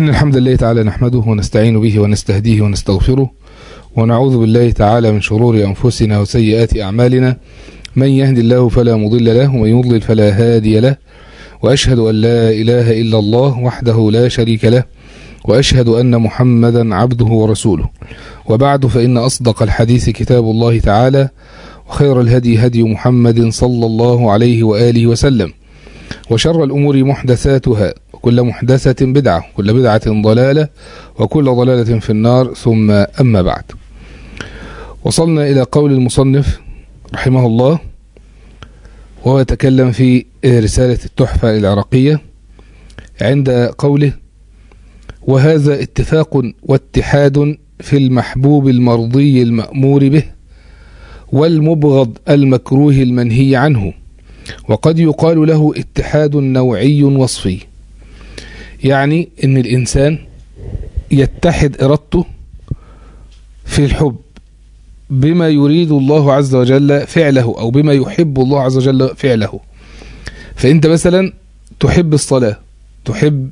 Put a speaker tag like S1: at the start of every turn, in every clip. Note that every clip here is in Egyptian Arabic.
S1: إن الحمد لله تعالى نحمده ونستعين به ونستهديه ونستغفره ونعوذ بالله تعالى من شرور أنفسنا وسيئات أعمالنا من يهد الله فلا مضل له ومن يضلل فلا هادي له وأشهد أن لا إله إلا الله وحده لا شريك له وأشهد أن محمدا عبده ورسوله وبعد فإن أصدق الحديث كتاب الله تعالى وخير الهدي هدي محمد صلى الله عليه وآله وسلم وشر الأمور محدثاتها وكل محدثة بدعة وكل بدعة ضلالة وكل ضلالة في النار ثم أما بعد وصلنا إلى قول المصنف رحمه الله وهو يتكلم في رسالة التحفة العراقية عند قوله وهذا اتفاق واتحاد في المحبوب المرضي المأمور به والمبغض المكروه المنهي عنه وقد يقال له اتحاد نوعي وصفي يعني ان الانسان يتحد ارادته في الحب بما يريد الله عز وجل فعله او بما يحب الله عز وجل فعله فانت مثلا تحب الصلاه تحب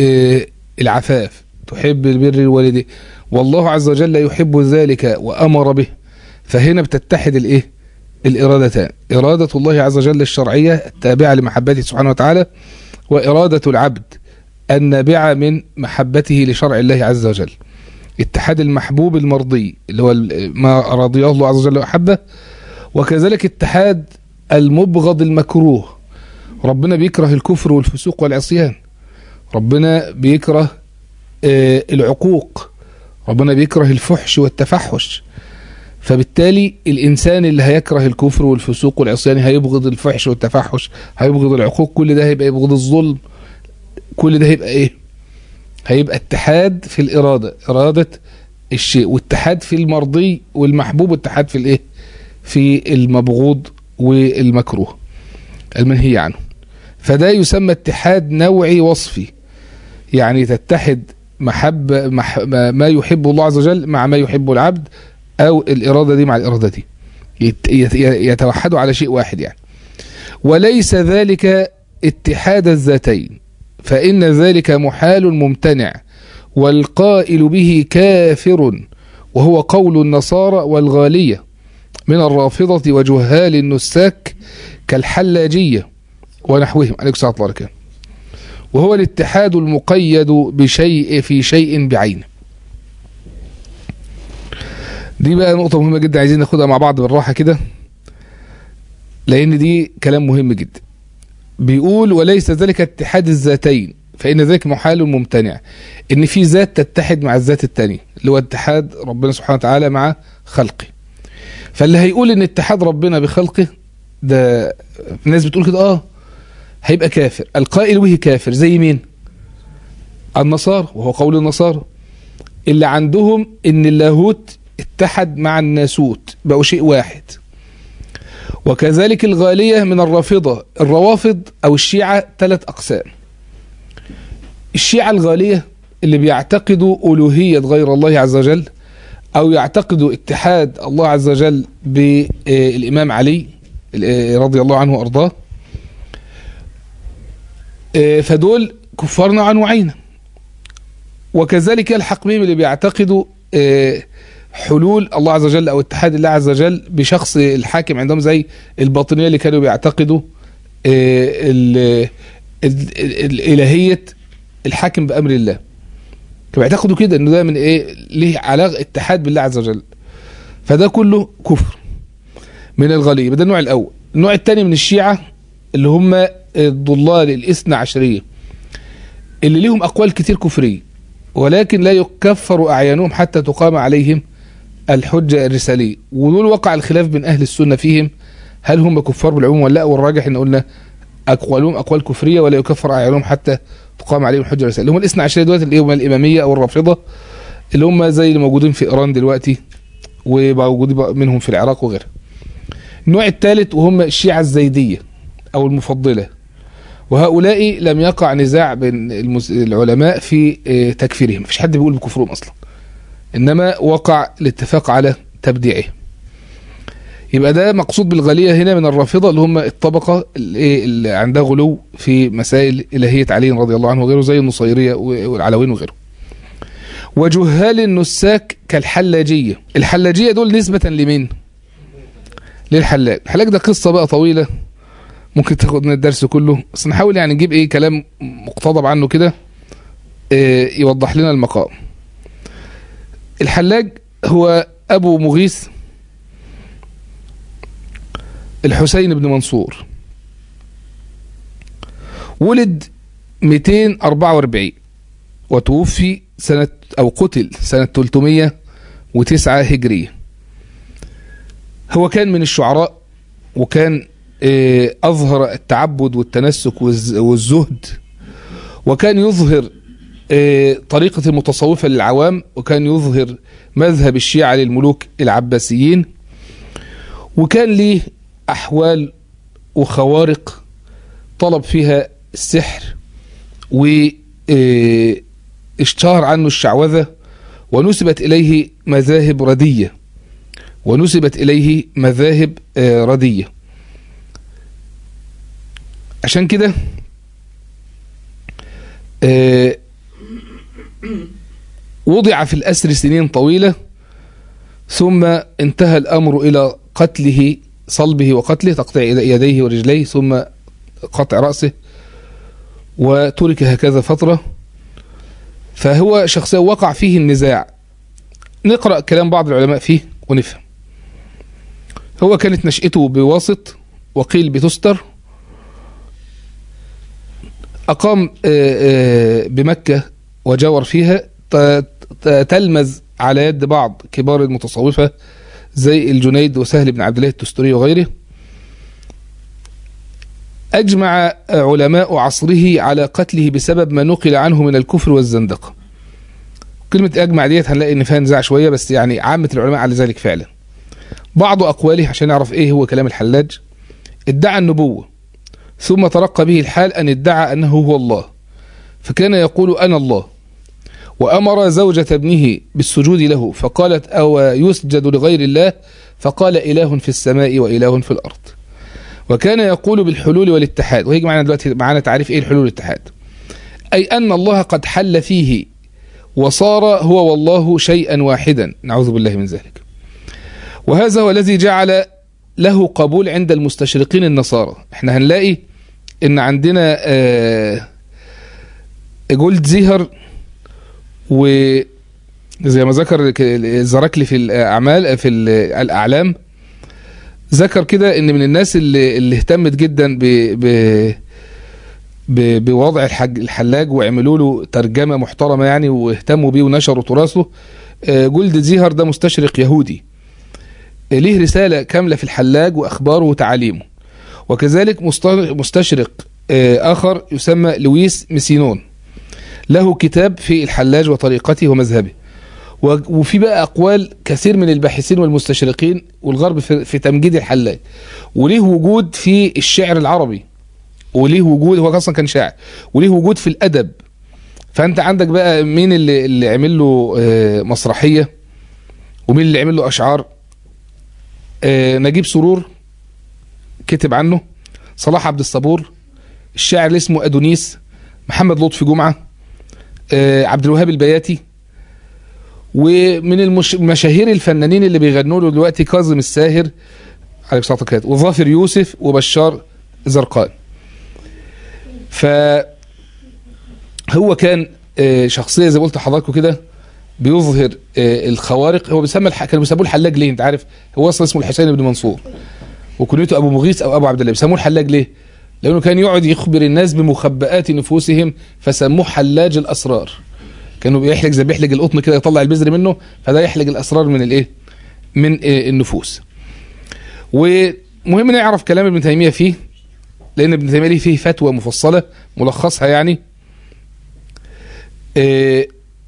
S1: العفاف تحب البر الوالدين والله عز وجل يحب ذلك وامر به فهنا بتتحد الايه الارادتان اراده الله عز وجل الشرعيه التابعه لمحبته سبحانه وتعالى واراده العبد النابعه من محبته لشرع الله عز وجل اتحاد المحبوب المرضي اللي هو ما رضيه الله عز وجل وأحبه وكذلك اتحاد المبغض المكروه ربنا بيكره الكفر والفسوق والعصيان ربنا بيكره آه العقوق ربنا بيكره الفحش والتفحش فبالتالي الإنسان اللي هيكره الكفر والفسوق والعصيان هيبغض الفحش والتفحش هيبغض العقوق كل ده هيبقى يبغض الظلم كل ده هيبقى ايه هيبقى اتحاد في الإرادة إرادة الشيء واتحاد في المرضي والمحبوب واتحاد في الايه في المبغوض والمكروه المنهي عنه فده يسمى اتحاد نوعي وصفي يعني تتحد محب مح ما يحب الله عز وجل مع ما يحب العبد او الإرادة دي مع الإرادة دي يتوحدوا على شيء واحد يعني وليس ذلك اتحاد الذاتين فإن ذلك محال ممتنع والقائل به كافر وهو قول النصارى والغالية من الرافضة وجهال النساك كالحلاجية ونحوهم عليكم الصلاة والسلام وهو الاتحاد المقيد بشيء في شيء بعينه دي بقى نقطة مهمة جدا عايزين ناخدها مع بعض بالراحة كده لأن دي كلام مهم جدا بيقول وليس ذلك اتحاد الذاتين فإن ذلك محال ممتنع إن في ذات تتحد مع الذات التانية اللي هو اتحاد ربنا سبحانه وتعالى مع خلقه فاللي هيقول إن اتحاد ربنا بخلقه ده الناس بتقول كده اه هيبقى كافر القائل به كافر زي مين النصارى وهو قول النصارى اللي عندهم ان اللاهوت اتحد مع الناسوت بقوا شيء واحد وكذلك الغالية من الرافضة الروافض أو الشيعة ثلاث أقسام الشيعة الغالية اللي بيعتقدوا ألوهية غير الله عز وجل أو يعتقدوا اتحاد الله عز وجل بالإمام علي رضي الله عنه وأرضاه فدول كفار نوعا وعينا وكذلك الحقميم اللي بيعتقدوا حلول الله عز وجل او اتحاد الله عز وجل بشخص الحاكم عندهم زي الباطنيه اللي كانوا بيعتقدوا الالهيه الحاكم بامر الله كانوا بيعتقدوا كده انه ده من ايه ليه علاقه اتحاد بالله عز وجل فده كله كفر من الغاليه ده النوع الاول النوع الثاني من الشيعه اللي هم الضلال الاثنى عشريه اللي ليهم اقوال كتير كفريه ولكن لا يكفر اعيانهم حتى تقام عليهم الحجة الرسالية ودول وقع الخلاف بين أهل السنة فيهم هل هم كفار بالعموم ولا لا والراجح ان قلنا أقوالهم أقوال كفرية ولا يكفر أعيانهم حتى تقام عليهم الحجة الرسالية اللي هم الاثنى عشرية دلوقتي اللي هم الإمامية أو الرافضة اللي هم زي اللي موجودين في إيران دلوقتي وموجودين منهم في العراق وغيرها النوع الثالث وهم الشيعة الزيدية أو المفضلة وهؤلاء لم يقع نزاع بين العلماء في تكفيرهم مفيش حد بيقول بكفرهم أصلا إنما وقع الاتفاق على تبديعه يبقى ده مقصود بالغالية هنا من الرافضة اللي هم الطبقة اللي, اللي عندها غلو في مسائل إلهية علي رضي الله عنه وغيره زي النصيرية والعلوين وغيره وجهال النساك كالحلاجية الحلاجية دول نسبة لمين للحلاج الحلاج ده قصة بقى طويلة ممكن تاخد من الدرس كله بس نحاول يعني نجيب ايه كلام مقتضب عنه كده إيه يوضح لنا المقام الحلاج هو ابو مغيث الحسين بن منصور ولد 244 وتوفي سنة أو قتل سنة 309 هجرية هو كان من الشعراء وكان أظهر التعبد والتنسك والزهد وكان يظهر طريقة المتصوفة للعوام وكان يظهر مذهب الشيعة للملوك العباسيين وكان ليه أحوال وخوارق طلب فيها السحر واشتهر عنه الشعوذة ونسبت إليه مذاهب ردية ونسبت إليه مذاهب ردية عشان كده وضع في الأسر سنين طويلة ثم انتهى الأمر إلى قتله صلبه وقتله تقطيع يديه ورجليه ثم قطع رأسه وترك هكذا فترة فهو شخصية وقع فيه النزاع نقرأ كلام بعض العلماء فيه ونفهم هو كانت نشأته بواسط وقيل بتستر أقام بمكة وجاور فيها تلمذ على يد بعض كبار المتصوفة زي الجنيد وسهل بن عبد الله التستري وغيره أجمع علماء عصره على قتله بسبب ما نقل عنه من الكفر والزندقة كلمة أجمع ديت هنلاقي إن فيها نزاع شوية بس يعني عامة العلماء على ذلك فعلا بعض أقواله عشان نعرف إيه هو كلام الحلاج ادعى النبوة ثم ترقى به الحال أن ادعى أنه هو الله فكان يقول أنا الله وأمر زوجة ابنه بالسجود له فقالت أو يسجد لغير الله فقال إله في السماء وإله في الأرض وكان يقول بالحلول والاتحاد وهيجي معنا دلوقتي معنا تعريف ايه الحلول والاتحاد اي ان الله قد حل فيه وصار هو والله شيئا واحدا نعوذ بالله من ذلك وهذا هو الذي جعل له قبول عند المستشرقين النصارى احنا هنلاقي ان عندنا آه جولد زيهر و زي ما ذكر الزراكلي في الاعمال في الاعلام ذكر كده ان من الناس اللي, اللي اهتمت جدا ب ب ب بوضع الحج الحلاج وعملوا له ترجمه محترمه يعني واهتموا بيه ونشروا تراثه جولد زيهر ده مستشرق يهودي ليه رساله كامله في الحلاج واخباره وتعاليمه وكذلك مستشرق اخر يسمى لويس ميسينون له كتاب في الحلاج وطريقته ومذهبه وفي بقى أقوال كثير من الباحثين والمستشرقين والغرب في, في تمجيد الحلاج وليه وجود في الشعر العربي وليه وجود هو اصلا كان شاعر وليه وجود في الأدب فأنت عندك بقى مين اللي, اللي عمل له مسرحية ومين اللي عمل له أشعار نجيب سرور كتب عنه صلاح عبد الصبور الشاعر اللي اسمه أدونيس محمد لطفي جمعة عبد الوهاب البياتي ومن المشاهير الفنانين اللي بيغنوا له دلوقتي كاظم الساهر عليه الصلاه والسلام وظافر يوسف وبشار زرقان ف هو كان شخصيه زي ما قلت لحضراتكم كده بيظهر الخوارق هو بيسمى الح... كانوا بيسموه الحلاج ليه انت عارف هو اصلا اسمه الحسين بن منصور وكنيته ابو مغيث او ابو عبد الله بيسموه الحلاج ليه لانه كان يقعد يخبر الناس بمخبئات نفوسهم فسموه حلاج الاسرار كانوا بيحلق زي بيحلق القطن كده يطلع البذر منه فده يحلق الاسرار من الايه من إيه النفوس ومهم نعرف كلام ابن تيميه فيه لان ابن تيميه ليه فيه فتوى مفصله ملخصها يعني إيه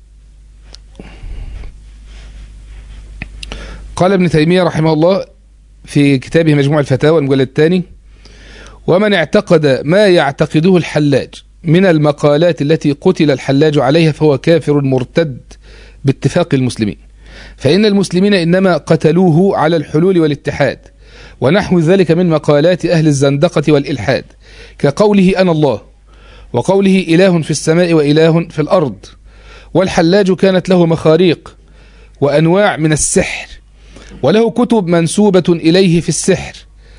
S1: قال ابن تيميه رحمه الله في كتابه مجموع الفتاوى المجلد الثاني ومن اعتقد ما يعتقده الحلاج من المقالات التي قتل الحلاج عليها فهو كافر مرتد باتفاق المسلمين فإن المسلمين إنما قتلوه على الحلول والاتحاد ونحو ذلك من مقالات أهل الزندقة والإلحاد كقوله أنا الله وقوله إله في السماء وإله في الأرض والحلاج كانت له مخاريق وأنواع من السحر وله كتب منسوبة إليه في السحر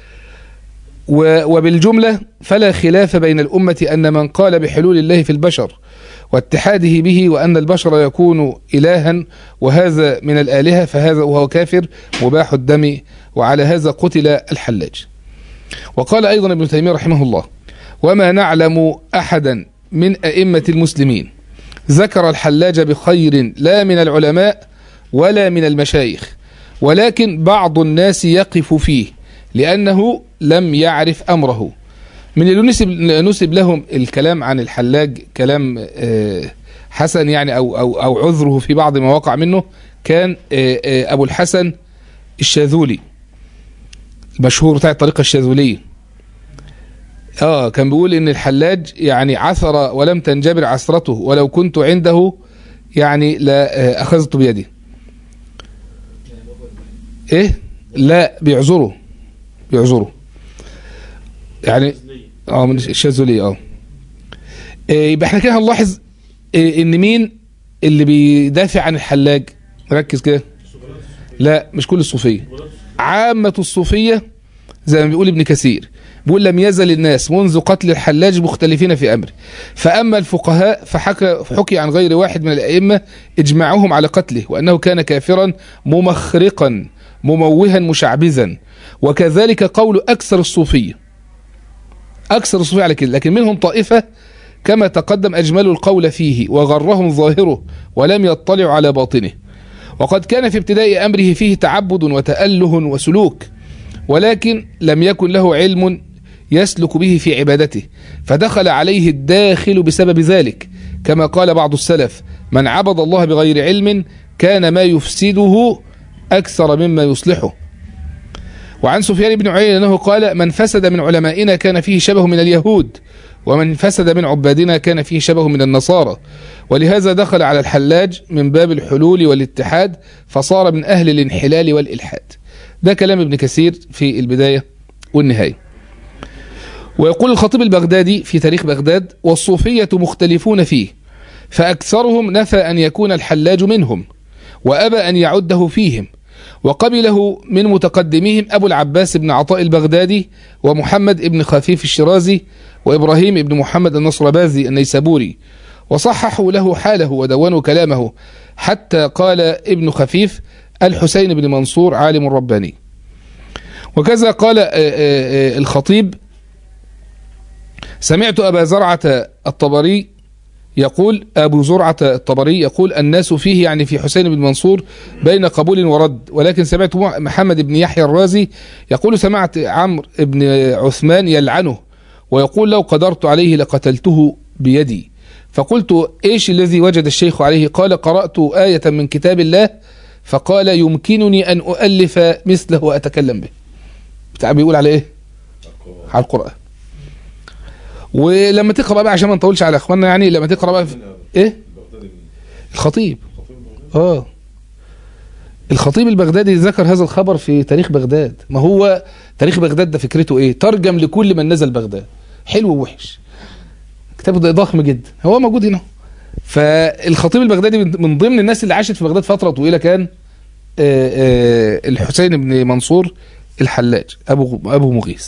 S1: وبالجملة فلا خلاف بين الأمة أن من قال بحلول الله في البشر واتحاده به وأن البشر يكون إلها وهذا من الآلهة فهذا وهو كافر مباح الدم وعلى هذا قتل الحلاج وقال أيضا ابن تيمية رحمه الله وما نعلم أحدا من أئمة المسلمين ذكر الحلاج بخير لا من العلماء ولا من المشايخ ولكن بعض الناس يقف فيه لأنه لم يعرف أمره من اللي نسب, نسب لهم الكلام عن الحلاج كلام حسن يعني أو, أو, أو عذره في بعض ما وقع منه كان أبو الحسن الشاذولي المشهور بتاع الطريقة الشاذولية اه كان بيقول ان الحلاج يعني عثر ولم تنجبر عثرته ولو كنت عنده يعني لا اخذت بيدي ايه لا بيعذره بيعذره يعني اه من الشاذولية اه يبقى احنا كده هنلاحظ ان مين اللي بيدافع عن الحلاج ركز كده لا مش كل الصوفيه عامة الصوفية زي ما بيقول ابن كثير بيقول لم يزل الناس منذ قتل الحلاج مختلفين في أمره فأما الفقهاء فحكى, فحكي عن غير واحد من الأئمة إجماعهم على قتله وأنه كان كافرا ممخرقا مموها مشعبذا وكذلك قول أكثر الصوفية أكثر الصوفية على كده لكن منهم طائفة كما تقدم أجملوا القول فيه وغرهم ظاهره ولم يطلعوا على باطنه وقد كان في ابتداء أمره فيه تعبد وتأله وسلوك ولكن لم يكن له علم يسلك به في عبادته فدخل عليه الداخل بسبب ذلك كما قال بعض السلف من عبد الله بغير علم كان ما يفسده أكثر مما يصلحه وعن سفيان بن عيينة أنه قال من فسد من علمائنا كان فيه شبه من اليهود ومن فسد من عبادنا كان فيه شبه من النصارى ولهذا دخل على الحلاج من باب الحلول والاتحاد فصار من أهل الانحلال والإلحاد ده كلام ابن كثير في البداية والنهاية ويقول الخطيب البغدادي في تاريخ بغداد والصوفية مختلفون فيه فأكثرهم نفى أن يكون الحلاج منهم وأبى أن يعده فيهم وقبله من متقدميهم أبو العباس بن عطاء البغدادي ومحمد بن خفيف الشرازي وإبراهيم بن محمد النصربازي النيسابوري وصححوا له حاله ودونوا كلامه حتى قال ابن خفيف الحسين بن منصور عالم رباني وكذا قال الخطيب سمعت أبا زرعة الطبري يقول أبو زرعة الطبري يقول الناس فيه يعني في حسين بن منصور بين قبول ورد ولكن سمعت محمد بن يحيى الرازي يقول سمعت عمرو بن عثمان يلعنه ويقول لو قدرت عليه لقتلته بيدي فقلت إيش الذي وجد الشيخ عليه قال قرأت آية من كتاب الله فقال يمكنني أن أؤلف مثله وأتكلم به بتاع بيقول على إيه على القرآن ولما تقرأ بقى عشان ما نطولش على اخواننا يعني لما تقرأ بقى في ايه الخطيب اه الخطيب البغدادي ذكر هذا الخبر في تاريخ بغداد ما هو تاريخ بغداد ده فكرته ايه ترجم لكل من نزل بغداد حلو ووحش كتاب ده ضخم جدا هو موجود هنا فالخطيب البغدادي من ضمن الناس اللي عاشت في بغداد فترة طويلة كان آآ آآ الحسين بن منصور الحلاج ابو ابو مغيث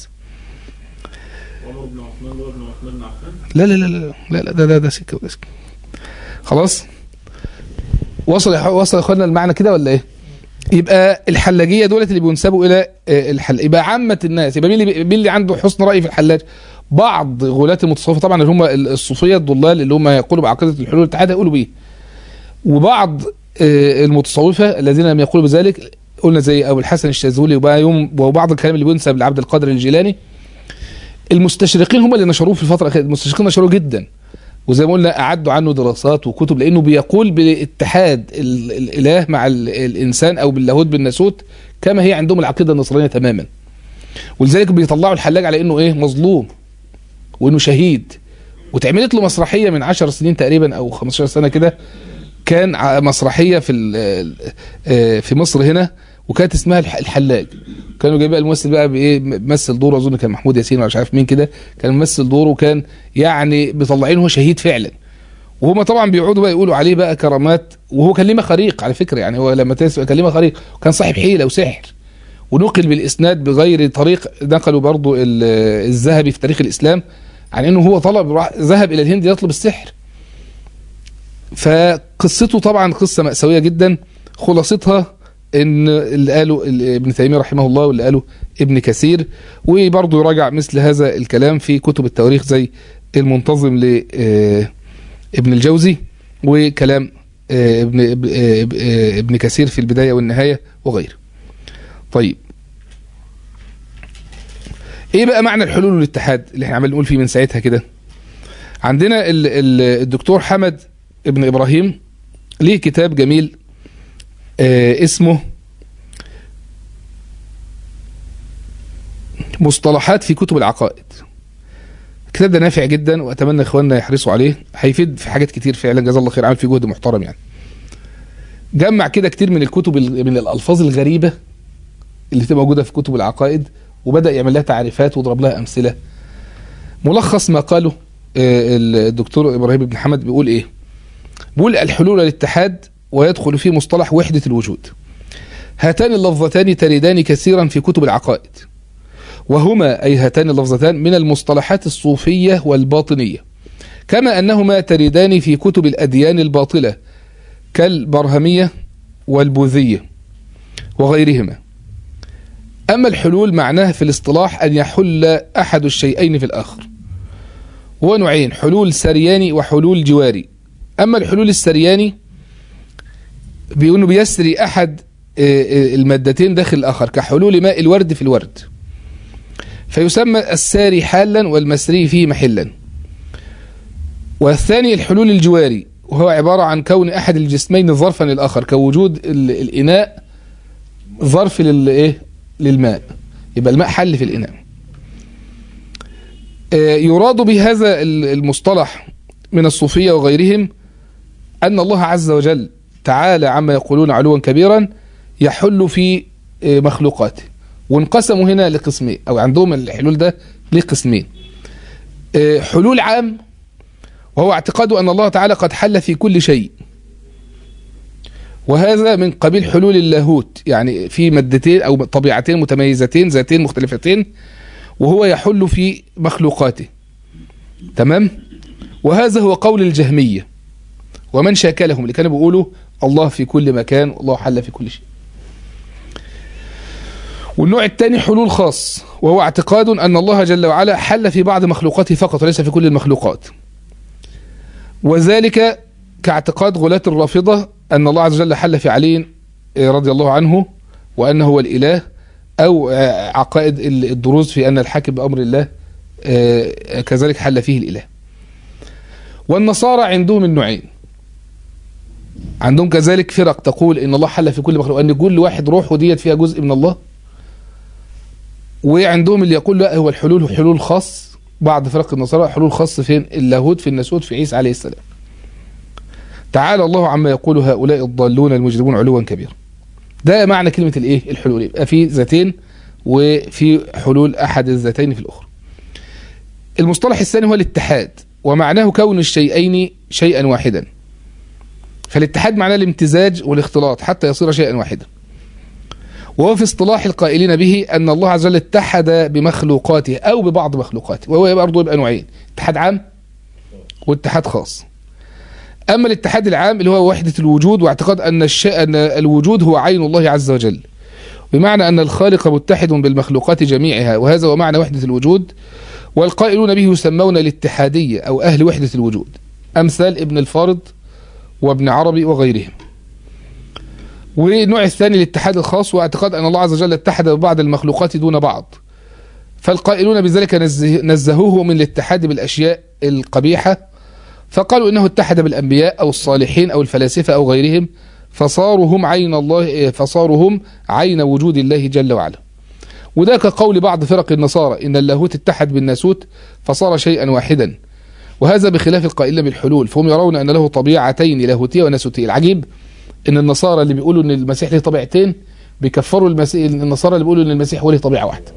S1: لا لا لا لا لا لا ده ده ده سكه وده سكه خلاص وصل وصل يا اخوانا المعنى كده ولا ايه يبقى الحلاجيه دولت اللي بينسبوا الى الحل يبقى عامه الناس يبقى مين اللي مين اللي عنده حسن راي في الحلاج بعض غلاة المتصوفه طبعا اللي هم الصوفيه الضلال اللي هم يقولوا بعقيده الحلول والاتحاد يقولوا بيه وبعض المتصوفه الذين لم يقولوا بذلك قلنا زي ابو الحسن الشاذولي وبعض الكلام اللي بينسب لعبد القادر الجيلاني المستشرقين هم اللي نشروه في الفتره الاخيره المستشرقين نشروه جدا وزي ما قلنا اعدوا عنه دراسات وكتب لانه بيقول باتحاد الاله مع الانسان او باللاهوت بالناسوت كما هي عندهم العقيده النصرانيه تماما ولذلك بيطلعوا الحلاج على انه ايه مظلوم وانه شهيد واتعملت له مسرحيه من 10 سنين تقريبا او 15 سنه كده كان مسرحيه في في مصر هنا وكانت اسمها الحلاج كانوا جايبين الممثل بقى بايه مثل دوره اظن كان محمود ياسين ولا مش عارف مين كده كان ممثل دوره وكان يعني مطلعين هو شهيد فعلا وهما طبعا بيقعدوا بقى يقولوا عليه بقى كرامات وهو كان ليه مخاريق على فكره يعني هو لما تسمع كان ليه مخاريق وكان صاحب حيله وسحر ونقل بالاسناد بغير طريق نقلوا برضو ال- الذهبي في تاريخ الاسلام عن انه هو طلب راح- ذهب الى الهند يطلب السحر فقصته طبعا قصه ماساويه جدا خلاصتها ان اللي قاله ال- ابن تيميه رحمه الله واللي قاله ابن كثير وبرضه يراجع مثل هذا الكلام في كتب التواريخ زي المنتظم ل آه، ابن الجوزي وكلام آه، ابن اب- آه، اب- آه، ابن كثير في البدايه والنهايه وغيره. طيب ايه بقى معنى الحلول والاتحاد اللي احنا عمال نقول فيه من ساعتها كده؟ عندنا ال- ال- الدكتور حمد ابن ابراهيم ليه كتاب جميل آه، اسمه مصطلحات في كتب العقائد الكتاب ده نافع جدا واتمنى اخواننا يحرصوا عليه هيفيد في حاجات كتير فعلا جزاه الله خير عامل فيه جهد محترم يعني جمع كده كتير من الكتب ال- من الالفاظ الغريبه اللي بتبقى موجوده في كتب العقائد وبدا يعمل لها تعريفات وضرب لها امثله ملخص ما قاله آه، الدكتور ابراهيم بن حمد بيقول ايه بيقول الحلول والاتحاد ويدخل فيه مصطلح وحده الوجود هاتان اللفظتان تردان كثيرا في كتب العقائد وهما أي هاتان اللفظتان من المصطلحات الصوفية والباطنية كما أنهما تردان في كتب الأديان الباطلة كالبرهمية والبوذية وغيرهما أما الحلول معناه في الاصطلاح أن يحل أحد الشيئين في الآخر هو نوعين حلول سرياني وحلول جواري أما الحلول السرياني بيقولوا بيسري أحد آه، آه، المادتين داخل الآخر كحلول ماء الورد في الورد فيسمى الساري حالا والمسري فيه محلا والثاني الحلول الجواري وهو عبارة عن كون أحد الجسمين ظرفا للآخر كوجود ال- الإناء ظرف للإيه للماء يبقى الماء حل في الإناء آه، يراد بهذا ال- المصطلح من الصوفية وغيرهم أن الله عز وجل تعالى عما يقولون علوا كبيرا يحل في آه، مخلوقاته وانقسموا هنا لقسمين او عندهم الحلول ده لقسمين آه، حلول عام وهو اعتقاد ان الله تعالى قد حل في كل شيء وهذا من قبيل حلول اللاهوت يعني في مادتين او طبيعتين متميزتين ذاتين مختلفتين وهو يحل في مخلوقاته تمام وهذا هو قول الجهمية ومن شاكلهم اللي كانوا بيقولوا الله في كل مكان والله حل في كل شيء والنوع الثاني حلول خاص وهو اعتقاد أن الله جل وعلا حل في بعض مخلوقاته فقط وليس في كل المخلوقات وذلك كاعتقاد غلاة الرافضة أن الله عز وجل حل في علي رضي الله عنه وأنه هو الإله أو آه، عقائد ال- الدروز في أن الحاكم بأمر الله آه، كذلك حل فيه الإله والنصارى عندهم النوعين عندهم كذلك فرق تقول ان الله حل في كل مخلوق ان كل واحد روح وديت فيها جزء من الله وعندهم اللي يقول لا هو الحلول هو حلول خاص بعض فرق النصارى حلول خاص فين اللاهوت في الناسوت في عيسى عليه السلام تعالى الله عما يقول هؤلاء الضالون المجرمون علوا كبيرا ده معنى كلمة الايه الحلول يبقى في ذاتين وفي حلول احد الذاتين في الاخرى المصطلح الثاني هو الاتحاد ومعناه كون الشيئين شيئا واحدا فالاتحاد معناه الامتزاج والاختلاط حتى يصير شيئا واحدا وهو في اصطلاح القائلين به أن الله عز وجل اتحد بمخلوقاته أو ببعض مخلوقاته وهو برضه يبقى نوعين اتحاد عام واتحاد خاص أما الاتحاد العام اللي هو وحدة الوجود واعتقاد أن, الش... أن الوجود هو عين الله عز وجل بمعنى أن الخالق متحد بالمخلوقات جميعها وهذا هو معنى وحدة الوجود والقائلون به يسمون الاتحادية أو أهل وحدة الوجود أمثال ابن الفارض وابن عربي وغيرهم والنوع الثاني الاتحاد الخاص واعتقاد أن الله عز وجل اتحد ببعض المخلوقات دون بعض فالقائلون بذلك نزه نزهوه من الاتحاد بالأشياء القبيحة فقالوا إنه اتحد بالأنبياء أو الصالحين أو الفلاسفة أو غيرهم فصاروا هم عين الله فصاروا هم عين وجود الله جل وعلا وده كقول بعض فرق النصارى إن اللاهوت اتحد بالناسوت فصار شيئا واحدا وهذا بخلاف القائلين بالحلول فهم يرون أن له طبيعتين لاهوتية وناسوتية العجيب ان النصارى اللي بيقولوا ان المسيح له طبيعتين بيكفروا المسيح النصارى اللي بيقولوا ان المسيح هو له طبيعه واحده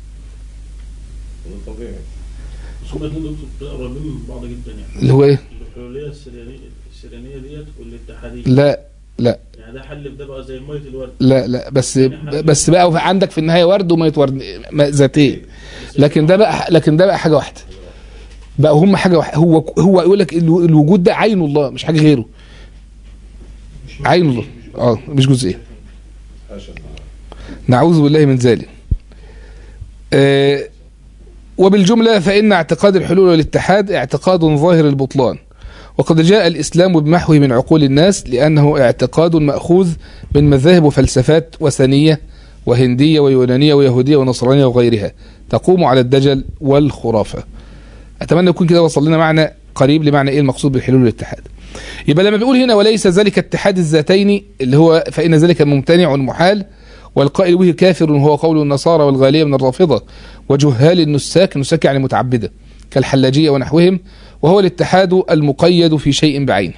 S2: طبيعي بس هما الاثنين دول قريبين من بعض جدا يعني
S1: اللي هو ايه
S2: الطائفيه السريانيه السريانيه ديت والاتحاديه
S1: لا لا
S2: يعني ده حل في ده بقى زي ميه الورد
S1: لا لا بس بس بقى عندك في النهايه ورد وميه ورد ما- ذاتين لكن ده بقى لكن ده بقى حاجه واحده بقى هم حاجه واحده هو هو يقول لك الو- الوجود ده عين الله مش حاجه غيره عين الله اه مش جزئيه
S3: حاشا الله.
S1: نعوذ بالله من ذلك آه وبالجملة فإن اعتقاد الحلول والاتحاد اعتقاد ظاهر البطلان وقد جاء الإسلام بمحوه من عقول الناس لأنه اعتقاد مأخوذ من مذاهب وفلسفات وثنية وهندية ويونانية ويهودية ونصرانية وغيرها تقوم على الدجل والخرافة أتمنى يكون كده وصل لنا معنى قريب لمعنى إيه المقصود بالحلول والاتحاد يبقى لما بيقول هنا وليس ذلك اتحاد الذاتين اللي هو فإن ذلك ممتنع محال والقائل به كافر هو قول النصارى والغالية من الرافضة وجهال النساك نساك يعني متعبدة كالحلاجية ونحوهم وهو الاتحاد المقيد في شيء بعينه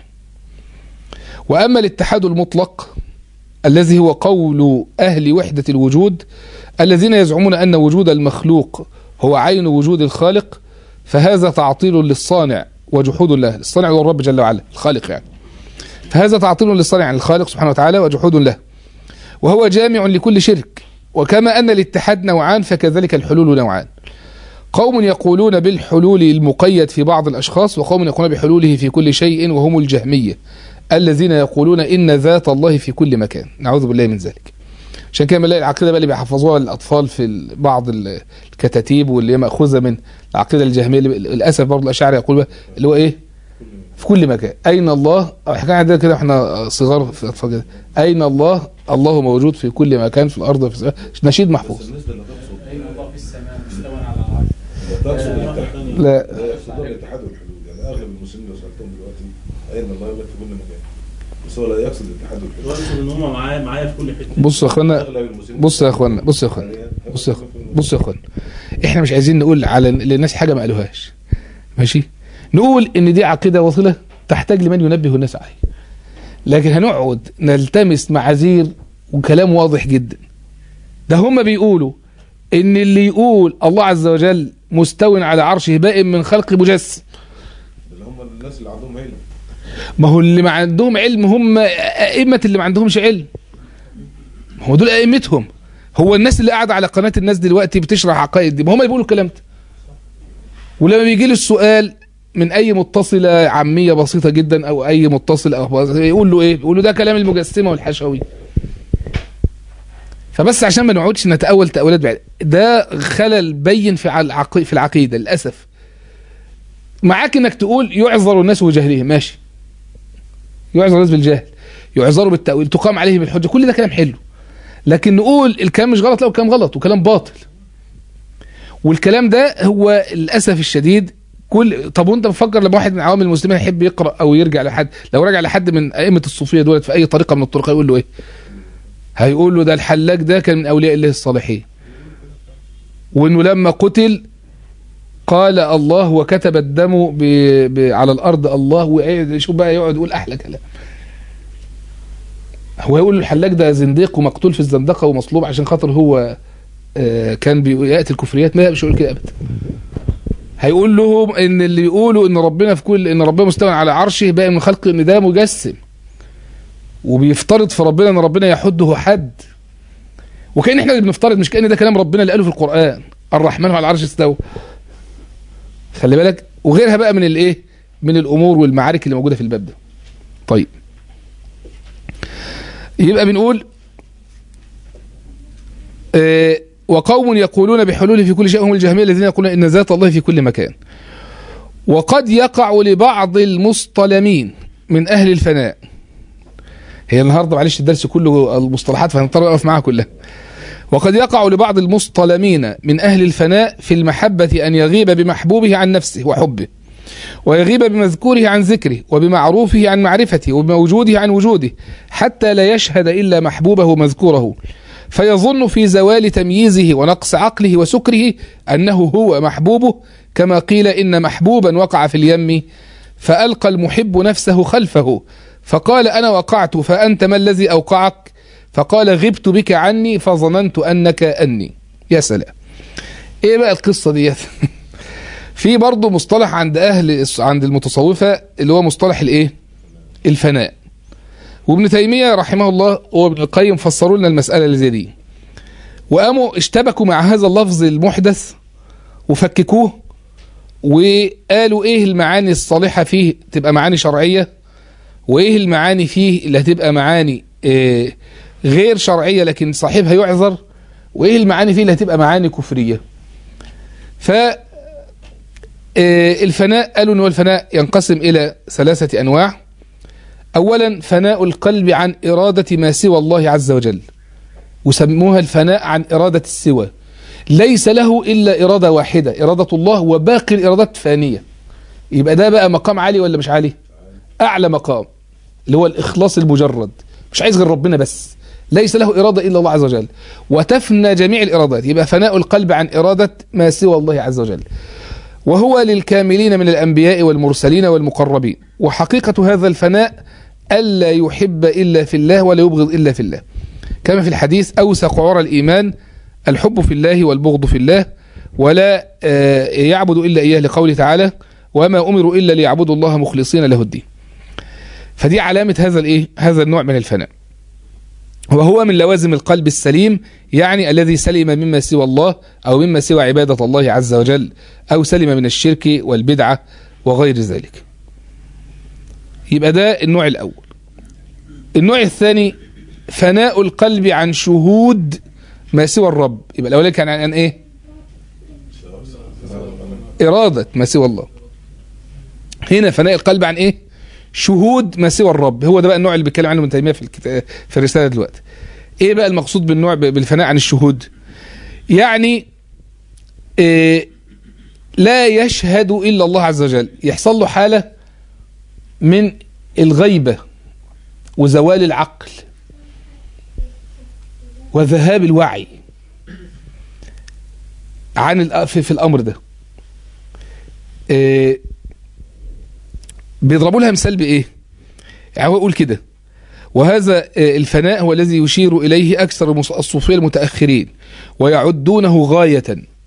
S1: وأما الاتحاد المطلق الذي هو قول أهل وحدة الوجود الذين يزعمون أن وجود المخلوق هو عين وجود الخالق فهذا تعطيل للصانع وجحود له الصانع هو الرب جل وعلا الخالق يعني فهذا تعطيل للصانع عن الخالق سبحانه وتعالى وجحود له وهو جامع لكل شرك وكما أن الاتحاد نوعان فكذلك الحلول نوعان قوم يقولون بالحلول المقيد في بعض الأشخاص وقوم يقولون بحلوله في كل شيء وهم الجهمية الذين يقولون إن ذات الله في كل مكان نعوذ بالله من ذلك عشان كده بنلاقي العقيدة بقى اللي بيحفظوها الأطفال في ال- بعض ال- الكتاتيب واللي هي مأخوذة من العقيدة الجهمية اللي للأسف برضه الأشاعرة يقول بقى اللي هو إيه في كل مكان أين الله أو حكاية عندنا كده إحنا صغار في الأطفال كده أين الله الله موجود في كل مكان في الأرض وفي السماء نشيد
S3: بس
S1: محفوظ
S3: النسبة اللي تقصد
S4: أين الله في السماء مستوى على العرش
S3: تقصد الاتحاد
S1: لا
S3: لا يقصدون الاتحاد والحلول يعني اغلب المسلمين لو سالتهم دلوقتي اين الله يقول لك في كل مكان بس هو لا يقصد الاتحاد والحلول
S2: واقصد ان هم معايا معايا في كل حته
S1: بصوا يا اخوانا
S3: اغلب المسلمين
S1: بصوا يا اخوانا بصوا يا اخوانا بصوا يا اخوانا بصوا يا اخوانا احنا مش عايزين نقول على للناس حاجه ما قالوهاش ماشي نقول ان دي عقيده باطله تحتاج لمن ينبه الناس عليه لكن هنقعد نلتمس معاذير وكلام واضح جدا ده هم بيقولوا ان اللي يقول الله عز وجل مستو على عرشه بائن من خلق مجسم
S3: اللي هم الناس اللي عندهم علم
S1: ما هو اللي ما عندهم علم هم أئمة اللي ما عندهمش علم هو دول أئمتهم هو الناس اللي قاعدة على قناة الناس دلوقتي بتشرح عقائد دي ما هم اللي بيقولوا الكلام ده ولما بيجي له السؤال من أي متصلة عامية بسيطة جدا أو أي متصل أو بسيط، يقول له إيه؟ يقول له ده كلام المجسمة والحشوي فبس عشان ما نقعدش نتأول تأويلات بعيدة ده خلل بين في العقي- في العقيدة للأسف معاك انك تقول يعذر الناس بجهلهم ماشي يعذر الناس بالجهل يعذروا بالتأويل تقام عليهم الحجة كل ده كلام حلو لكن نقول الكلام مش غلط لا الكلام غلط وكلام باطل والكلام ده هو للأسف الشديد كل طب وانت مفكر لما واحد من عوام المسلمين يحب يقرأ او يرجع لحد لو رجع لحد من أئمة الصوفية دولت في أي طريقة من الطرق يقول له ايه هيقول له ده الحلاج ده كان من أولياء الله الصالحين وانه لما قتل قال الله وكتب الدم ب... ب... على الارض الله وقعد شوف بقى يقعد يقول احلى كلام هو يقول الحلاج ده زنديق ومقتول في الزندقه ومصلوب عشان خاطر هو آه، كان بياتي الكفريات ما مش هيقول كده ابدا هيقول لهم ان اللي يقولوا ان ربنا في كل ان ربنا مستوى على عرشه باقي من خلق ان ده مجسم وبيفترض في ربنا ان ربنا يحده حد وكان احنا اللي بنفترض مش كان ده كلام ربنا اللي قاله في القران الرحمن على العرش استوى خلي بالك وغيرها بقى من الايه من الامور والمعارك اللي موجوده في الباب ده طيب يبقى بنقول آه وقوم يقولون بحلول في كل شيء هم الجهميه الذين يقولون ان ذات الله في كل مكان وقد يقع لبعض المصطلمين من اهل الفناء هي النهارده معلش الدرس كله المصطلحات فهنضطر نقف معاها كلها وقد يقع لبعض المصطلمين من أهل الفناء في المحبة أن يغيب بمحبوبه عن نفسه وحبه ويغيب بمذكوره عن ذكره وبمعروفه عن معرفته وبموجوده عن وجوده حتى لا يشهد إلا محبوبه مذكوره فيظن في زوال تمييزه ونقص عقله وسكره أنه هو محبوبه كما قيل إن محبوبا وقع في اليم فألقى المحب نفسه خلفه فقال أنا وقعت فأنت ما الذي أوقعك فقال غبت بك عني فظننت أنك أني يا سلام إيه بقى القصة ديت في برضه مصطلح عند اهل عند المتصوفه اللي هو مصطلح الايه الفناء وابن تيميه رحمه الله وابن القيم فسروا لنا المساله اللي زي دي وقاموا اشتبكوا مع هذا اللفظ المحدث وفككوه وقالوا ايه المعاني الصالحه فيه تبقى معاني شرعيه وايه المعاني فيه اللي هتبقى معاني آه، غير شرعيه لكن صاحبها يعذر وايه المعاني فيه اللي هتبقى معاني كفريه ف آه، الفناء قالوا ان هو الفناء ينقسم الى ثلاثه انواع اولا فناء القلب عن اراده ما سوى الله عز وجل وسموها الفناء عن اراده السوى ليس له الا اراده واحده اراده الله وباقي الارادات فانيه يبقى ده بقى مقام عالي ولا مش عالي اعلى مقام اللي هو الاخلاص المجرد مش عايز غير ربنا بس ليس له اراده الا الله عز وجل وتفنى جميع الارادات يبقى فناء القلب عن اراده ما سوى الله عز وجل وهو للكاملين من الانبياء والمرسلين والمقربين وحقيقه هذا الفناء الا يحب الا في الله ولا يبغض الا في الله كما في الحديث اوثق عرى الايمان الحب في الله والبغض في الله ولا آه، يعبد الا اياه لقوله تعالى وما امروا الا ليعبدوا الله مخلصين له الدين فدي علامه هذا الايه هذا النوع من الفناء وهو من لوازم القلب السليم يعني الذي سلم مما سوى الله او مما سوى عباده الله عز وجل او سلم من الشرك والبدعه وغير ذلك يبقى ده النوع الاول النوع الثاني فناء القلب عن شهود ما سوى الرب يبقى الاولاني كان عن ايه اراده ما سوى الله هنا فناء القلب عن ايه شهود ما سوى الرب هو ده بقى النوع اللي بيتكلم عنه ابن تيميه في الكتاب في الرساله دلوقتي ايه بقى المقصود بالنوع ب- بالفناء عن الشهود يعني إيه لا يشهد الا الله عز وجل يحصل له حاله من الغيبه وزوال العقل وذهاب الوعي عن الأ- في, في الامر ده إيه بيضربوا لها مثال بايه يعني هو يقول كده وهذا آه، الفناء هو الذي يشير اليه اكثر المص- الصوفيه المتاخرين ويعدونه غايه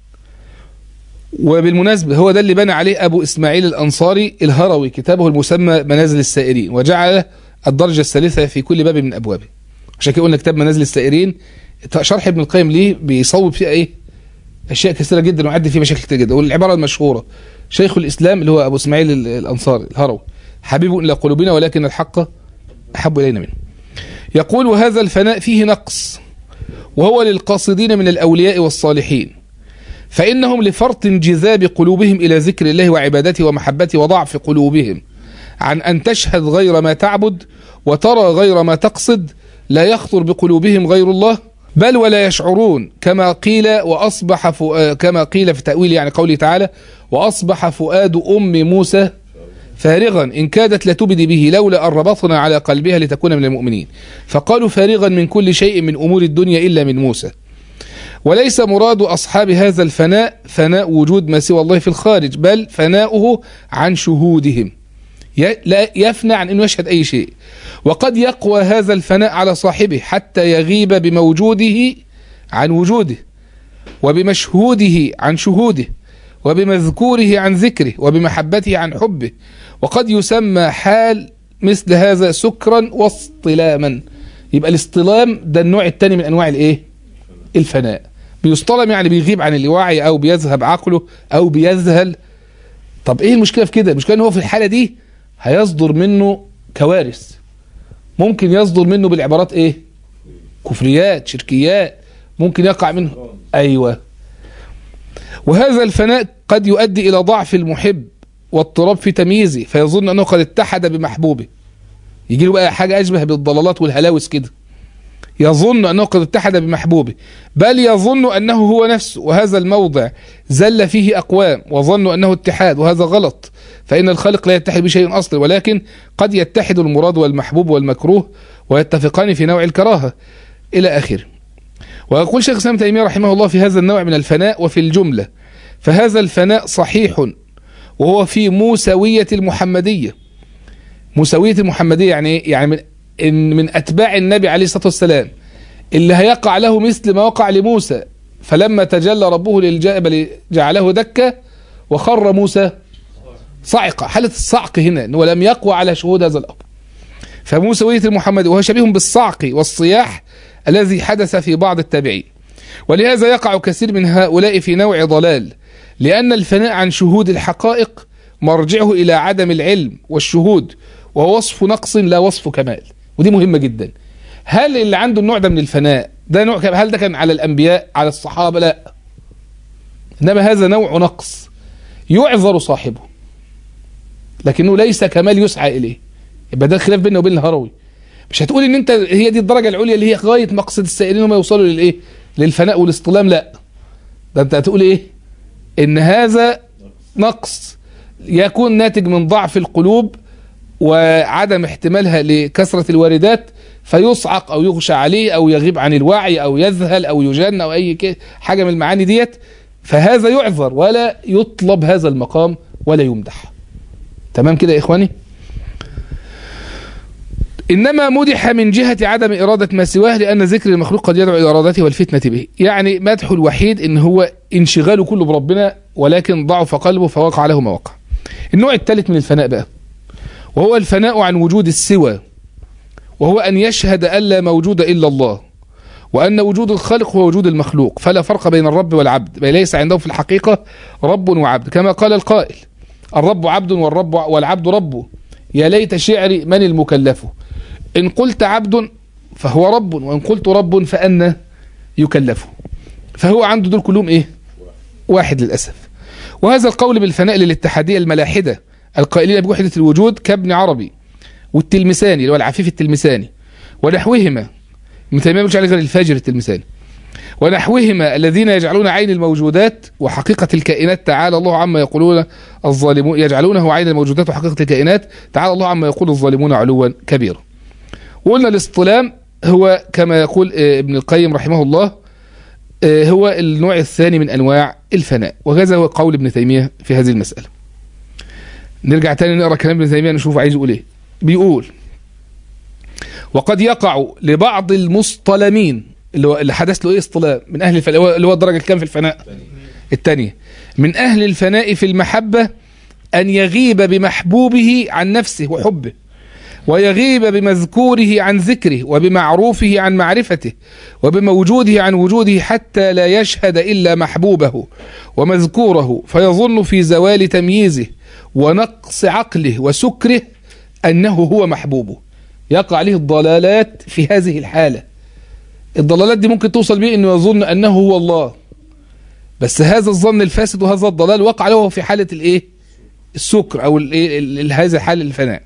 S1: وبالمناسبه هو ده اللي بنى عليه ابو اسماعيل الانصاري الهروي كتابه المسمى منازل السائرين وجعل الدرجه الثالثه في كل باب من ابوابه عشان كده قلنا كتاب منازل السائرين شرح ابن القيم ليه بيصوب فيه ايه اشياء كثيره جدا ويعدي فيه مشاكل كثيره جدا والعباره المشهوره شيخ الاسلام اللي هو ابو اسماعيل ال- الانصاري الهروي حبيب الى قلوبنا ولكن الحق احب الينا منه يقول وهذا الفناء فيه نقص وهو للقاصدين من الاولياء والصالحين فانهم لفرط انجذاب قلوبهم الى ذكر الله وعبادته ومحبته وضعف قلوبهم عن ان تشهد غير ما تعبد وترى غير ما تقصد لا يخطر بقلوبهم غير الله بل ولا يشعرون كما قيل واصبح فؤ... كما قيل في تاويل يعني قوله تعالى واصبح فؤاد ام موسى فارغا ان كادت لتبدي به لولا ان ربطنا على قلبها لتكون من المؤمنين فقالوا فارغا من كل شيء من امور الدنيا الا من موسى وليس مراد اصحاب هذا الفناء فناء وجود ما سوى الله في الخارج بل فناؤه عن شهودهم ي- لا يفنى عن انه يشهد اي شيء وقد يقوى هذا الفناء على صاحبه حتى يغيب بموجوده عن وجوده وبمشهوده عن شهوده وبمذكوره عن ذكره وبمحبته عن حبه وقد يسمى حال مثل هذا سكرا واصطلاما يبقى الاصطلام ده النوع الثاني من انواع الايه الفناء بيصطلم يعني بيغيب عن الوعي او بيذهب عقله او بيذهل طب ايه المشكله في كده المشكله ان هو في الحاله دي هيصدر منه كوارث ممكن يصدر منه بالعبارات ايه كفريات شركيات ممكن يقع منه ايوه وهذا الفناء قد يؤدي الى ضعف المحب واضطراب في تمييزه فيظن انه قد اتحد بمحبوبه يجي له بقى حاجه اشبه بالضلالات والهلاوس كده يظن انه قد اتحد بمحبوبه بل يظن انه هو نفسه وهذا الموضع زل فيه اقوام وظنوا انه اتحاد وهذا غلط فان الخالق لا يتحد بشيء اصلا ولكن قد يتحد المراد والمحبوب والمكروه ويتفقان في نوع الكراهه الى اخره ويقول شيخ الاسلام تيميه رحمه الله في هذا النوع من الفناء وفي الجمله فهذا الفناء صحيح وهو في موسويه المحمديه موسويه المحمديه يعني ايه؟ يعني من إن من اتباع النبي عليه الصلاه والسلام اللي هيقع له مثل ما وقع لموسى فلما تجلى ربه للجبل جعله دكه وخر موسى صعق حالة الصعق هنا أنه لم يقوى على شهود هذا الأمر فموسوية المحمد وهو شبيه بالصعق والصياح الذي حدث في بعض التابعين ولهذا يقع كثير من هؤلاء في نوع ضلال لأن الفناء عن شهود الحقائق مرجعه إلى عدم العلم والشهود وهو وصف نقص لا وصف كمال ودي مهمة جدا هل اللي عنده النوع ده من الفناء ده نوع هل ده كان على الأنبياء على الصحابة لا إنما هذا نوع نقص يعذر صاحبه لكنه ليس كمال يسعى إليه يبقى ده خلاف بيننا وبين الهروي مش هتقول ان انت هي دي الدرجه العليا اللي هي غايه مقصد السائلين وما يوصلوا للايه للفناء والاصطلام لا ده انت هتقول ايه ان هذا نقص يكون ناتج من ضعف القلوب وعدم احتمالها لكثرة الواردات فيصعق او يغشى عليه او يغيب عن الوعي او يذهل او يجن او اي ك- حاجة من المعاني ديت فهذا يعذر ولا يطلب هذا المقام ولا يمدح تمام كده يا اخواني إنما مدح من جهة عدم إرادة ما سواه لأن ذكر المخلوق قد يدعو إلى إرادته والفتنة به يعني مدح الوحيد إن هو انشغاله كله بربنا ولكن ضعف قلبه فوقع له ما وقع النوع الثالث من الفناء بقى وهو الفناء عن وجود السوى وهو أن يشهد أن لا موجود إلا الله وأن وجود الخالق هو وجود المخلوق فلا فرق بين الرب والعبد بل ليس عنده في الحقيقة رب وعبد كما قال القائل الرب عبد والرب والعبد ربه يا ليت شعري من المكلف إن قلت عبد فهو رب وإن قلت رب فأنا يكلف فهو عنده دول كلهم إيه واحد للأسف وهذا القول بالفناء للاتحادية الملاحدة القائلين بوحدة الوجود كابن عربي والتلمساني اللي هو العفيف التلمساني ونحوهما ابن تيمية مش عليه غير الفاجر التلمساني ونحوهما الذين يجعلون عين الموجودات وحقيقة الكائنات تعالى الله عما يقولون الظالمون يجعلونه عين الموجودات وحقيقة الكائنات تعالى الله عما يقول الظالمون علوا كبيرا وقلنا الاصطلام هو كما يقول آه، ابن القيم رحمه الله آه، هو النوع الثاني من أنواع الفناء وهذا هو قول ابن تيمية في هذه المسألة نرجع تاني نقرأ كلام ابن تيمية نشوف عايز يقول ايه بيقول وقد يقع لبعض المصطلمين اللي هو اللي حدث له ايه اصطلام من اهل الفناء اللي هو- اللي هو الدرجه الكام في الفناء الثانيه من اهل الفناء في المحبه ان يغيب بمحبوبه عن نفسه وحبه ويغيب بمذكوره عن ذكره وبمعروفه عن معرفته وبموجوده عن وجوده حتى لا يشهد الا محبوبه ومذكوره فيظن في زوال تمييزه ونقص عقله وسكره انه هو محبوبه يقع عليه الضلالات في هذه الحاله الضلالات دي ممكن توصل بيه انه يظن انه هو الله بس هذا الظن الفاسد وهذا الضلال وقع له في حاله الايه السكر او الايه ال- ال- هذا حال الفناء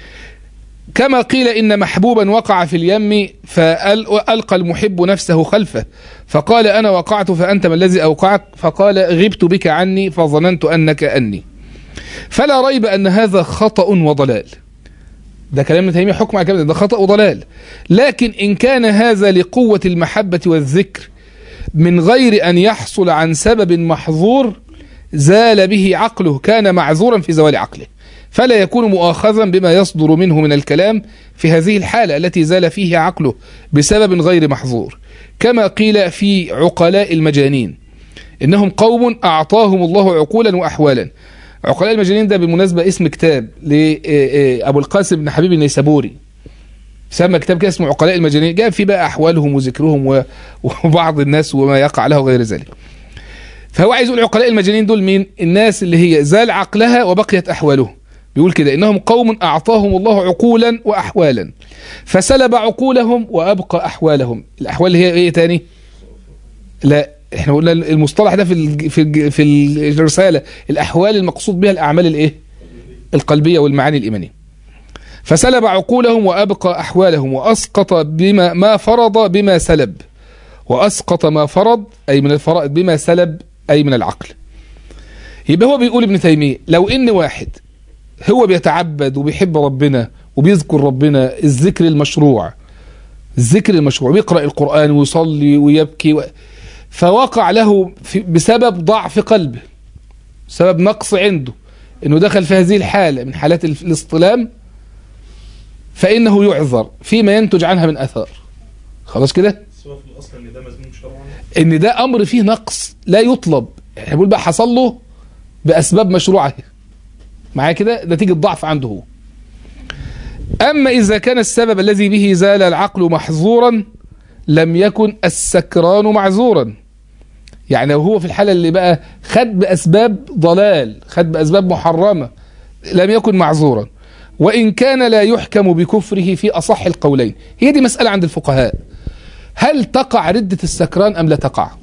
S1: كما قيل ان محبوبا وقع في اليم فالقى المحب نفسه خلفه فقال انا وقعت فانت ما الذي اوقعك فقال غبت بك عني فظننت انك اني فلا ريب ان هذا خطا وضلال ده كلام ابن تيميه حكم على كلام ده خطا وضلال لكن ان كان هذا لقوه المحبه والذكر من غير ان يحصل عن سبب محظور زال به عقله كان معذورا في زوال عقله فلا يكون مؤاخذا بما يصدر منه من الكلام في هذه الحالة التي زال فيه عقله بسبب غير محظور كما قيل في عقلاء المجانين إنهم قوم أعطاهم الله عقولا وأحوالا عقلاء المجانين ده بالمناسبة اسم كتاب لأبو القاسم بن حبيب النيسابوري سمى كتاب كده اسمه عقلاء المجانين جاب فيه بقى أحوالهم وذكرهم و- وبعض الناس وما يقع له غير ذلك فهو عايز يقول عقلاء المجانين دول مين الناس اللي هي زال عقلها وبقيت أحوالهم بيقول كده إنهم قوم أعطاهم الله عقولا وأحوالا فسلب عقولهم وأبقى أحوالهم الأحوال اللي هي إيه تاني لا احنا قلنا المصطلح ده في الج- في الج- في الرسالة الأحوال المقصود بها الأعمال الإيه القلبية والمعاني الإيمانية فسلب عقولهم وأبقى أحوالهم وأسقط بما ما فرض بما سلب وأسقط ما فرض أي من الفرائض بما سلب أي من العقل يبقى هو بيقول ابن تيمية لو إن واحد هو بيتعبد وبيحب ربنا وبيذكر ربنا الذكر المشروع الذكر المشروع بيقرأ القرآن ويصلي ويبكي و... فوقع له في بسبب ضعف قلبه سبب نقص عنده انه دخل في هذه الحالة من حالات ال- الاصطلام فإنه يعذر فيما ينتج عنها من أثار خلاص كده
S2: سواء في الاصل ان ده مذموم شرعا
S1: ان ده امر فيه نقص لا يطلب احنا بنقول بقى حصل له باسباب مشروعه معايا كده نتيجه ضعف عنده هو اما اذا كان السبب الذي به زال العقل محظورا لم يكن السكران معذورا يعني لو هو في الحاله اللي بقى خد باسباب ضلال خد باسباب محرمه لم يكن معذورا وان كان لا يحكم بكفره في اصح القولين هي دي مساله عند الفقهاء هل تقع ردة السكران أم لا تقع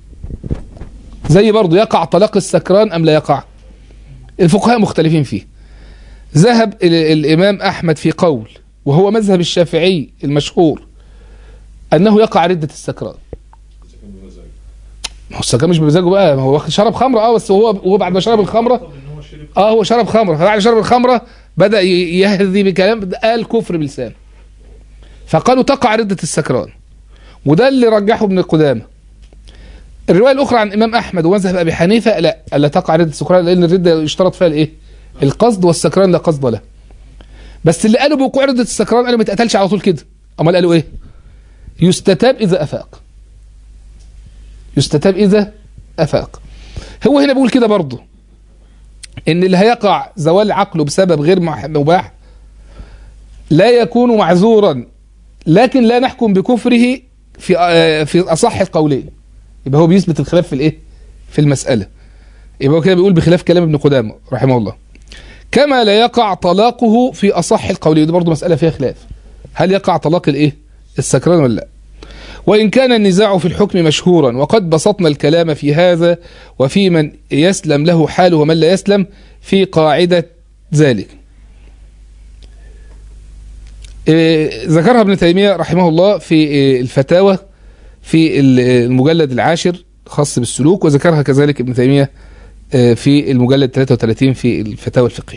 S1: زي برضو يقع طلاق السكران أم لا يقع الفقهاء مختلفين فيه ذهب ال- الإمام أحمد في قول وهو مذهب الشافعي المشهور أنه يقع ردة السكران ما هو السكران مش بمزاجه بقى ما هو واخد- شرب خمرة اه بس هو هو بعد ما شرب الخمرة
S2: طب ان هو شرب
S1: اه هو شرب خمرة فبعد شرب الخمرة بدأ ي- يهذي بكلام قال كفر بلسان فقالوا تقع ردة السكران وده اللي رجحه ابن قدامة الرواية الأخرى عن الإمام أحمد ومذهب أبي حنيفة لا ألا تقع ردة السكران لأن الردة يشترط فيها الإيه؟ القصد والسكران لا قصد له بس اللي قالوا بوقوع ردة السكران قالوا ما تقتلش على طول كده أمال قالوا إيه؟ يستتاب إذا أفاق يستتاب إذا أفاق هو هنا بيقول كده برضه ان اللي هيقع زوال عقله بسبب غير مح- مباح لا يكون معذورا لكن لا نحكم بكفره في آه، في اصح القولين يبقى هو بيثبت الخلاف في الايه في المساله يبقى هو كده بيقول بخلاف كلام ابن قدامه رحمه الله كما لا يقع طلاقه في اصح القولين دي برضه مساله فيها خلاف هل يقع طلاق الايه السكران ولا لا وإن كان النزاع في الحكم مشهورا وقد بسطنا الكلام في هذا وفي من يسلم له حاله ومن لا يسلم في قاعدة ذلك إيه، ذكرها ابن تيمية رحمه الله في إيه، الفتاوى في ال- المجلد العاشر خاص بالسلوك وذكرها كذلك ابن تيمية آه، في المجلد 33 في الفتاوى الفقهية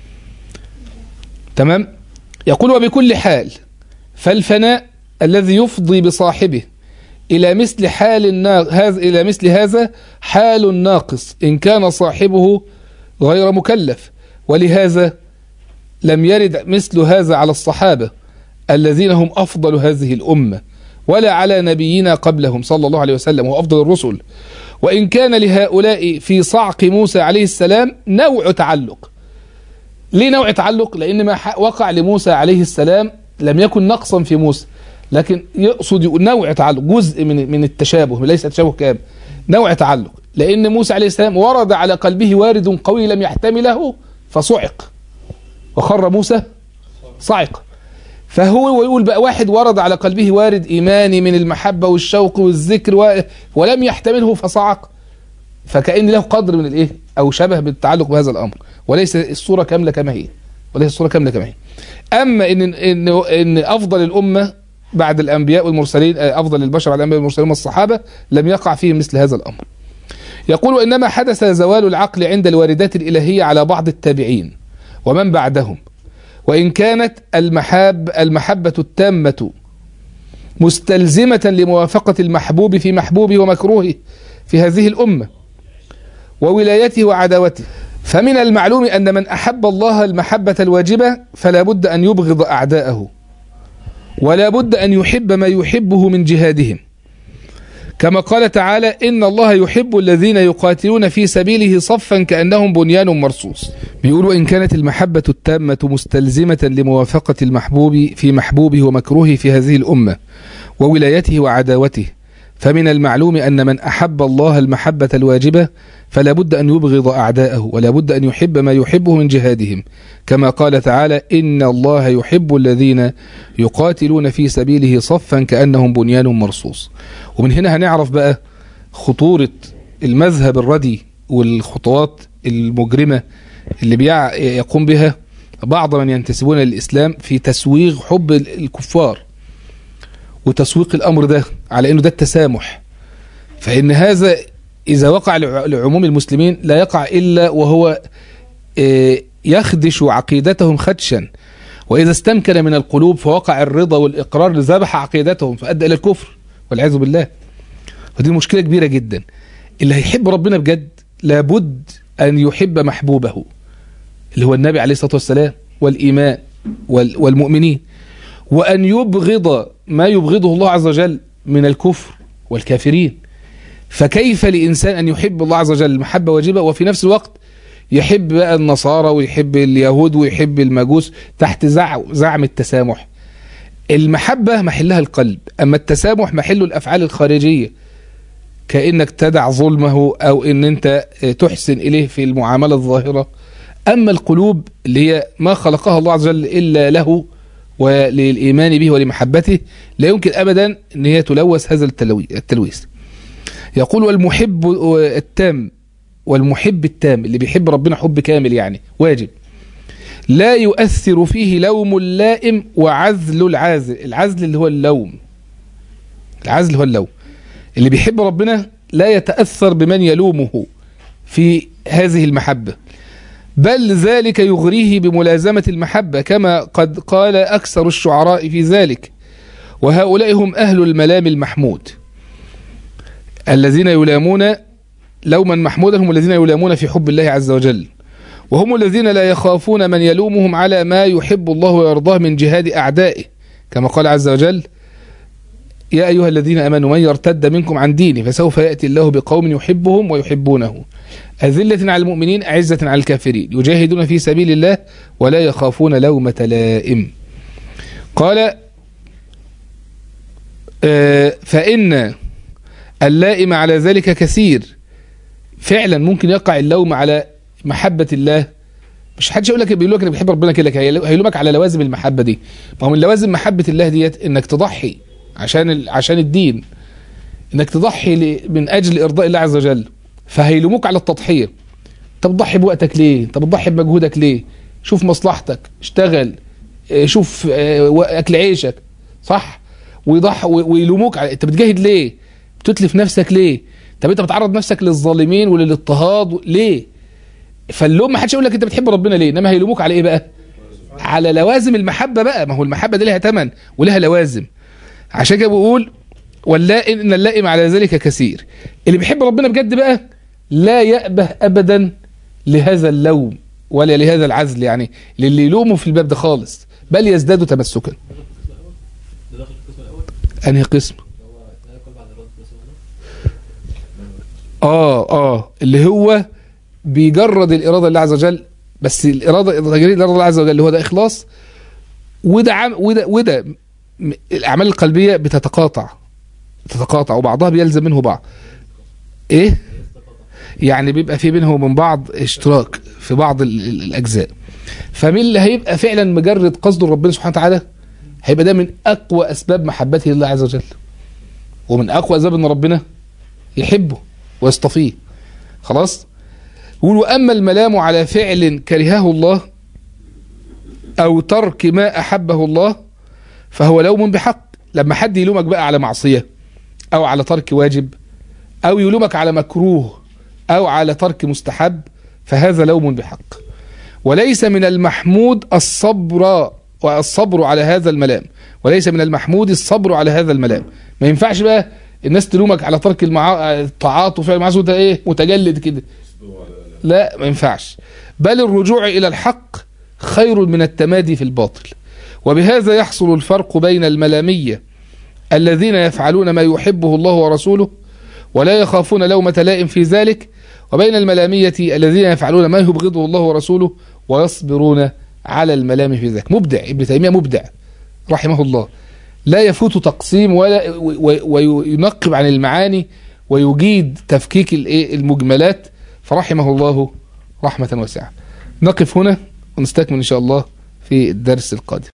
S1: تمام يقول وبكل حال فالفناء الذي يفضي بصاحبه إلى مثل حال النا... هذا إلى مثل هذا حال ناقص إن كان صاحبه غير مكلف ولهذا لم يرد مثل هذا على الصحابة الذين هم أفضل هذه الأمة ولا على نبينا قبلهم صلى الله عليه وسلم وأفضل الرسل وإن كان لهؤلاء في صعق موسى عليه السلام نوع تعلق ليه نوع تعلق لأن ما ح- وقع لموسى عليه السلام لم يكن نقصا في موسى لكن يقصد يقول نوع تعلق جزء من من التشابه ليس تشابه كامل نوع تعلق لأن موسى عليه السلام ورد على قلبه وارد قوي لم يحتمله فصعق وخر موسى صعق فهو ويقول بقى واحد ورد على قلبه وارد إيماني من المحبة والشوق والذكر و... ولم يحتمله فصعق فكأن له قدر من الإيه أو شبه بالتعلق بهذا الأمر وليس الصورة كاملة كما هي وليس الصورة كاملة كما هي أما إن إن إن أفضل الأمة بعد الأنبياء والمرسلين آه، أفضل البشر بعد الأنبياء والمرسلين والصحابة لم يقع فيهم مثل هذا الأمر يقول إنما حدث زوال العقل عند الواردات الإلهية على بعض التابعين ومن بعدهم وإن كانت المحاب المحبة التامة مستلزمة لموافقة المحبوب في محبوبه ومكروهه في هذه الأمة وولايته وعداوته فمن المعلوم أن من أحب الله المحبة الواجبة فلا بد أن يبغض أعداءه ولا بد أن يحب ما يحبه من جهادهم كما قال تعالى إن الله يحب الذين يقاتلون في سبيله صفا كأنهم بنيان مرصوص بيقول وإن كانت المحبة التامة مستلزمة لموافقة المحبوب في محبوبه ومكروهه في هذه الأمة وولايته وعداوته فمن المعلوم أن من أحب الله المحبة الواجبة فلا بد أن يبغض أعداءه ولا بد أن يحب ما يحبه من جهادهم كما قال تعالى إن الله يحب الذين يقاتلون في سبيله صفا كأنهم بنيان مرصوص ومن هنا هنعرف بقى خطورة المذهب الردي والخطوات المجرمة اللي بيع يقوم بها بعض من ينتسبون للإسلام في تسويغ حب الكفار وتسويق الأمر ده على أنه ده التسامح فإن هذا إذا وقع لع- لعموم المسلمين لا يقع إلا وهو آه، يخدش عقيدتهم خدشا وإذا استمكن من القلوب فوقع الرضا والإقرار ذبح عقيدتهم فأدى إلى الكفر والعياذ بالله ودي مشكلة كبيرة جدا اللي هيحب ربنا بجد لابد أن يحب محبوبه اللي هو النبي عليه الصلاة والسلام والإيمان وال- والمؤمنين وأن يبغض ما يبغضه الله عز وجل من الكفر والكافرين فكيف لإنسان أن يحب الله عز وجل محبة واجبة وفي نفس الوقت يحب بقى النصارى ويحب اليهود ويحب المجوس تحت زع- زعم التسامح المحبة محلها القلب أما التسامح محله الأفعال الخارجية كأنك تدع ظلمه أو أن أنت تحسن إليه في المعاملة الظاهرة أما القلوب اللي هي ما خلقها الله عز وجل إلا له وللإيمان به ولمحبته لا يمكن أبدا أن هي تلوث هذا التلوي- التلويث يقول والمحب التام والمحب التام اللي بيحب ربنا حب كامل يعني واجب لا يؤثر فيه لوم اللائم وعزل العازل العزل اللي هو اللوم العزل هو اللوم اللي بيحب ربنا لا يتأثر بمن يلومه في هذه المحبة بل ذلك يغريه بملازمة المحبة كما قد قال أكثر الشعراء في ذلك وهؤلاء هم أهل الملام المحمود الذين يلامون لوما محمودا هم الذين يلامون في حب الله عز وجل وهم الذين لا يخافون من يلومهم على ما يحب الله ويرضاه من جهاد أعدائه كما قال عز وجل يا أيها الذين أمنوا من يرتد منكم عن دينه فسوف يأتي الله بقوم يحبهم ويحبونه أذلة على المؤمنين أعزة على الكافرين يجاهدون في سبيل الله ولا يخافون لومة لائم قال آه، فإن اللائم على ذلك كثير فعلا ممكن يقع اللوم على محبة الله مش حدش يقول لك بيقول لك انا بحب ربنا كده هيلو- هيلومك على لوازم المحبة دي ما هو من لوازم محبة الله ديت انك تضحي عشان ال... عشان الدين انك تضحي ل... من اجل ارضاء الله عز وجل فهيلوموك على التضحية انت بتضحي بوقتك ليه انت بتضحي بمجهودك ليه شوف مصلحتك اشتغل اه، شوف اه، و- اكل عيشك صح ويضح و- ويلوموك على انت بتجاهد ليه بتتلف نفسك ليه طب انت بتعرض نفسك للظالمين وللاضطهاد و- ليه فاللوم ما حدش يقول لك انت بتحب ربنا ليه انما هيلوموك على ايه بقى على لوازم المحبه بقى ما هو المحبه دي لها ثمن ولها لوازم عشان كده بقول واللائم ان اللائم على ذلك كثير اللي بيحب ربنا بجد بقى لا يأبه ابدا لهذا اللوم ولا لهذا العزل يعني للي يلومه في الباب ده خالص بل يزداد تمسكا
S2: ده داخل القسم الاول
S1: انهي قسم
S2: هو لا يقول بعد الرد بس
S1: اه اه اللي هو بيجرد الاراده لله عز وجل بس الاراده تجريد الاراده لله عز وجل اللي هو ده اخلاص وده عم وده وده م- الاعمال القلبيه بتتقاطع تتقاطع وبعضها بيلزم منه بعض ايه يعني بيبقى في بينهم وبين بعض اشتراك في بعض ال- ال- الاجزاء فمين اللي هيبقى فعلا مجرد قصده ربنا سبحانه وتعالى هيبقى ده من اقوى اسباب محبته لله عز وجل ومن اقوى اسباب ان ربنا يحبه ويصطفيه خلاص يقول واما الملام على فعل كرهه الله او ترك ما احبه الله فهو لوم بحق لما حد يلومك بقى على معصيه او على ترك واجب او يلومك على مكروه او على ترك مستحب فهذا لوم بحق وليس من المحمود الصبر والصبر على هذا الملام وليس من المحمود الصبر على هذا الملام ما ينفعش بقى الناس تلومك على ترك المعا... الطاعات وفعل المعاصي وانت ايه متجلد كده لا ما ينفعش بل الرجوع الى الحق خير من التمادي في الباطل وبهذا يحصل الفرق بين الملامية الذين يفعلون ما يحبه الله ورسوله ولا يخافون لومة لائم في ذلك وبين الملامية الذين يفعلون ما يبغضه الله ورسوله ويصبرون على الملام في ذلك مبدع ابن تيمية مبدع رحمه الله لا يفوت تقسيم ولا وينقب عن المعاني ويجيد تفكيك الإيه المجملات فرحمه الله رحمة واسعة نقف هنا ونستكمل إن شاء الله في الدرس القادم